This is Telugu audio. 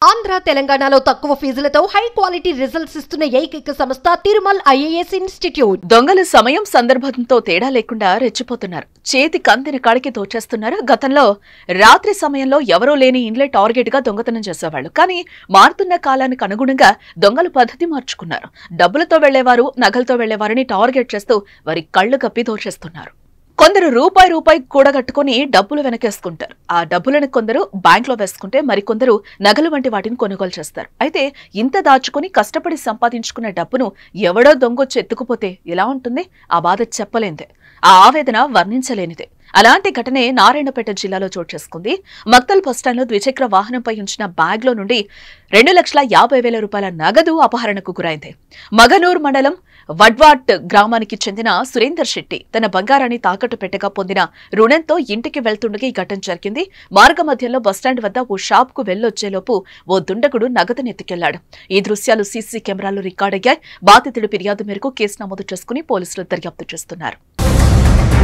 ఆంధ్ర తెలంగాణలో తక్కువ ఫీజులతో హై క్వాలిటీ రిజల్ట్స్ ఇస్తున్న ఏకైక సంస్థ తిరుమల్ ఐఏఎస్ ఇన్స్టిట్యూట్ దొంగలు సమయం సందర్భంతో తేడా లేకుండా రెచ్చిపోతున్నారు చేతి కందిన కాడికి తోచేస్తున్నారు గతంలో రాత్రి సమయంలో ఎవరూ లేని ఇండ్లే టార్గెట్ గా దొంగతనం చేసేవాళ్ళు కానీ మారుతున్న కాలానికి అనుగుణంగా దొంగలు పద్ధతి మార్చుకున్నారు డబ్బులతో వెళ్లేవారు నగలతో వెళ్లేవారిని టార్గెట్ చేస్తూ వారి కళ్ళు కప్పి దోచేస్తున్నారు కొందరు రూపాయి రూపాయి కూడగట్టుకుని డబ్బులు వెనకేసుకుంటారు ఆ డబ్బులను కొందరు బ్యాంక్లో వేసుకుంటే మరికొందరు నగలు వంటి వాటిని కొనుగోలు చేస్తారు అయితే ఇంత దాచుకుని కష్టపడి సంపాదించుకున్న డబ్బును ఎవడో దొంగొచ్చి ఎత్తుకుపోతే ఎలా ఉంటుంది ఆ బాధ చెప్పలేనిదే ఆ ఆవేదన వర్ణించలేనిదే అలాంటి ఘటనే నారాయణపేట జిల్లాలో చోటు చేసుకుంది మక్తల్ బస్టాండ్లో ద్విచక్ర వాహనంపై ఉంచిన బ్యాగ్లో నుండి రెండు లక్షల యాభై వేల రూపాయల నగదు అపహరణకు గురైంది మగనూర్ మండలం వడ్వాట్ గ్రామానికి చెందిన సురేందర్ శెట్టి తన బంగారాన్ని తాకట్టు పెట్టగా పొందిన రుణంతో ఇంటికి వెళ్తుండగా ఈ ఘటన జరిగింది మార్గ మధ్యలో బస్టాండ్ వద్ద ఓ షాప్ కు వెళ్లొచ్చేలోపు ఓ దుండగుడు నగదును ఎత్తుకెళ్లాడు ఈ దృశ్యాలు సీసీ కెమెరాల్లో రికార్డయ్యాయి బాధితుడి ఫిర్యాదు మేరకు కేసు నమోదు చేసుకుని పోలీసులు దర్యాప్తు చేస్తున్నారు